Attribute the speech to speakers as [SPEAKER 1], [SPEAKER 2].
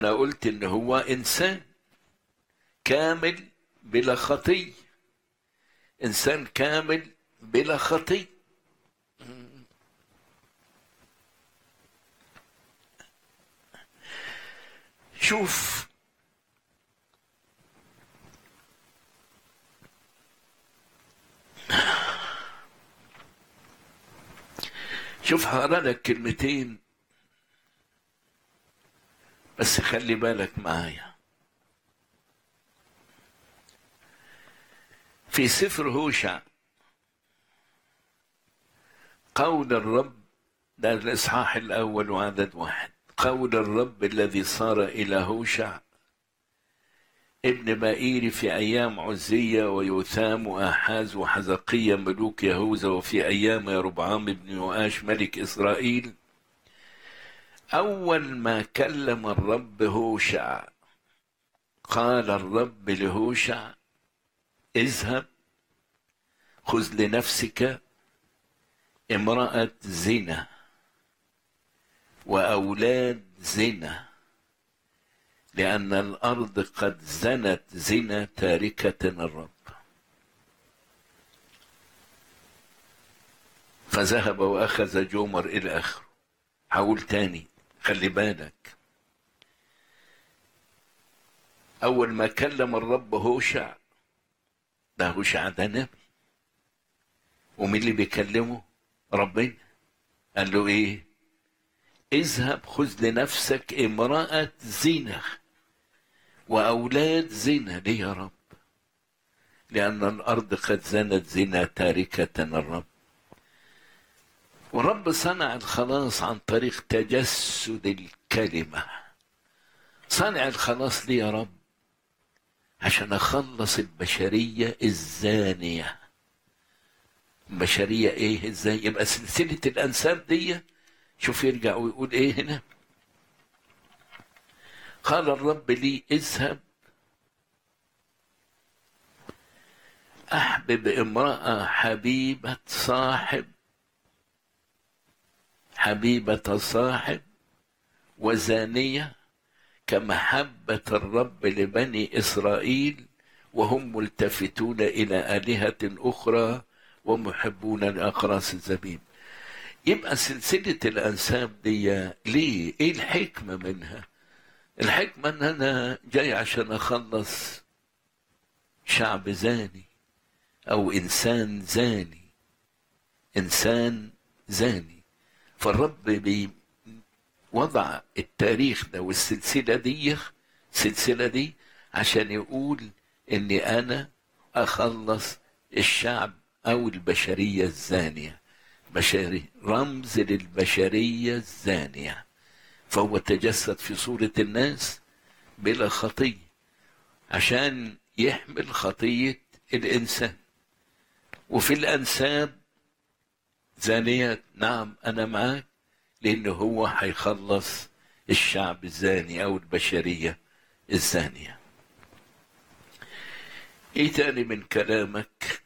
[SPEAKER 1] أنا قلت إن هو إنسان كامل بلا خطية إنسان كامل بلا خطية شوف شوف هقرا لك كلمتين بس خلي بالك معايا في سفر هوشع قول الرب ده الإصحاح الأول وعدد واحد قول الرب الذي صار إلى هوشع ابن بائير في أيام عزية ويوثام وآحاز وحزقية ملوك يهوذا وفي أيام يربعام بن يؤاش ملك إسرائيل أول ما كلم الرب هوشع قال الرب لهوشع اذهب خذ لنفسك امرأة زنا وأولاد زنا لأن الأرض قد زنت زنا تاركة الرب فذهب وأخذ جومر إلى آخره حاول تاني خلي بالك أول ما كلم الرب هوشع ده هوشع ده نبي ومين اللي بيكلمه ربنا قال له ايه اذهب خذ لنفسك امرأة زنا وأولاد زنا ليه يا رب لأن الأرض قد زنت زنا تاركة الرب ورب صنع الخلاص عن طريق تجسد الكلمة صنع الخلاص ليه يا رب عشان أخلص البشرية الزانية البشرية إيه إزاي يبقى سلسلة الأنساب دي شوف يرجع ويقول إيه هنا قال الرب لي اذهب أحبب امرأة حبيبة صاحب حبيبة صاحب وزانية كمحبة الرب لبني إسرائيل وهم ملتفتون إلى آلهة أخرى ومحبون لأقراص الزبيب يبقى سلسلة الأنساب دي ليه؟ إيه الحكمة منها؟ الحكمة إن أنا جاي عشان أخلص شعب زاني أو إنسان زاني إنسان زاني فالرب بي وضع التاريخ ده والسلسلة دي السلسلة دي عشان يقول إني أنا أخلص الشعب أو البشرية الزانية بشري رمز للبشرية الزانية فهو تجسد في صورة الناس بلا خطية عشان يحمل خطية الإنسان وفي الأنساب زانية نعم أنا معاك لأن هو هيخلص الشعب الزاني أو البشرية الزانية إيه تاني من كلامك